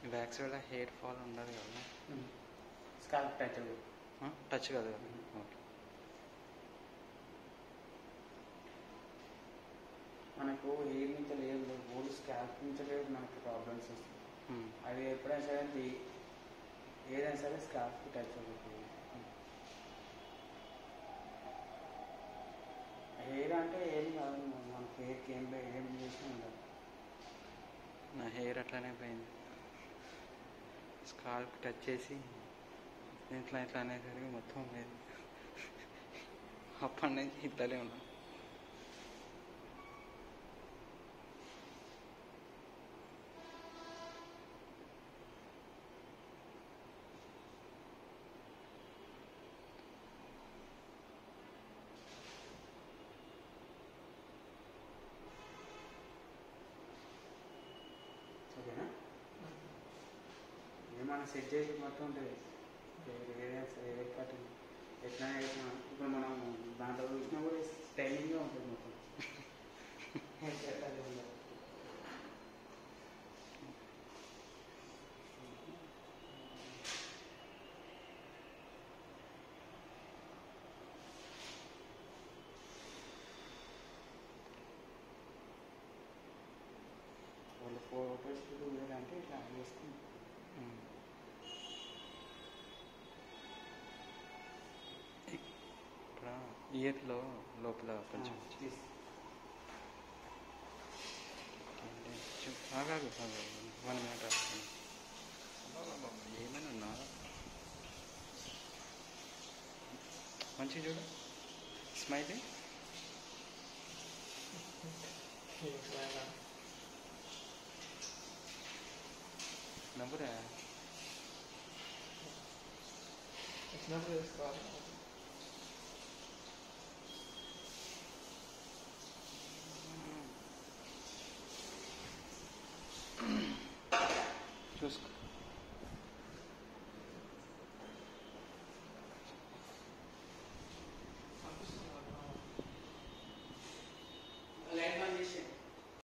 Wax వల్ల hair fall ఉండదు కదా స్కాల్ప్ టచ్ టచ్ కాదు కదా ఓకే మనకు హెయిర్ నుంచి లేదు ఓన్లీ స్కాల్ప్ నుంచి లేదు మనకు ప్రాబ్లమ్స్ వస్తాయి అది ఎప్పుడైనా సరే అది ఏదైనా సరే స్కాల్ప్ టచ్ అవుతుంది హెయిర్ అంటే ఏం కాదు మనకు హెయిర్కి ఏం లే- ఏం చేసినా ఉండదు నా హెయిర్ అట్లానే పోయింది స్కాల్ప్ టచ్ చేసి ఇట్లా ఇట్లా అనేసరికి మొత్తం పోయింది అప్పటి నుంచి ఇట్లానే ఉన్నాను ఓకేనా ఏమైనా సెట్ చేసి మొత్తం ఉంటుంది ఏ- ఏదైనా సరే ఏ కట్ ఎట్లా చేసినా ఇప్పుడు మనం దాంట్లో చూసినా కూడా స్టైలింగ్గా ఉంటుంది మొత్తం హెయిర్ కట్ అది ఉండదు వాళ్ళు ఫోటోస్ అంటే ఇట్లా వేసుకుంటాం ఉమ్. ఇక్కడ ఇయర్లో లోపల కొంచెం తీసి ఆగాగు ఆగాగు వన్ మినిట్ ఆగు. ఏమైనా ఉన్నా మంచిగా చూడు స్మైల్ నవ్వురా వచ్చినప్పుడు చూసుకోవాలి చూసుకో